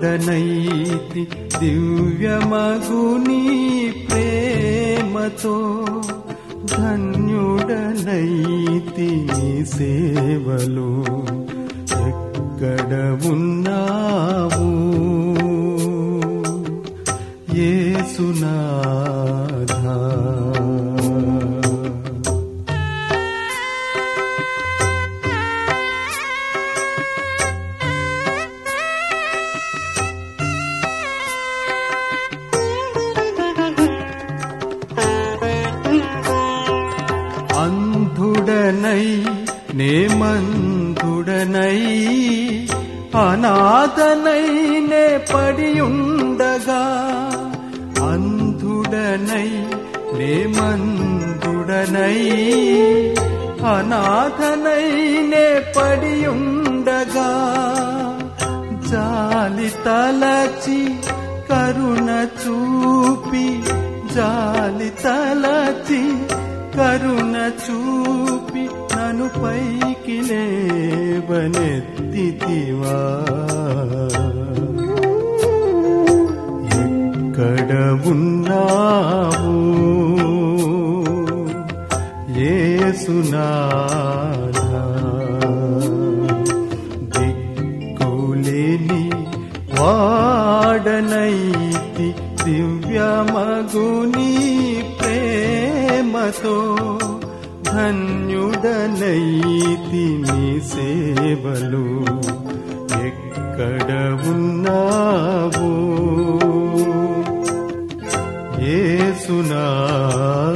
ధన్యుడనైతి దివ్యమగుని ప్రేమతో ధన్యుడనైతి నీ సేవలు ఎక్కడ ఉన్నావు ఏసునాథ అంధుడనై నేమంధుడనై అనాథనై నే పడియుండగా అంధుడనై నేమంధుడనై అనాథనై నే పడియుండగా జాలి తలచి కరుణ చూపి జాలి తలచి కరుణ చూపి నన్ను పైకి లేవనెత్తితివా ఎక్కడ ఉన్నావు ఏసునాథ దిక్కులేని వాడనైతి దివ్యమగుని ప్రేమతో ధన్యుడనైతి నీ సేవలు ఎక్కడ ఉన్నావు ఏసునా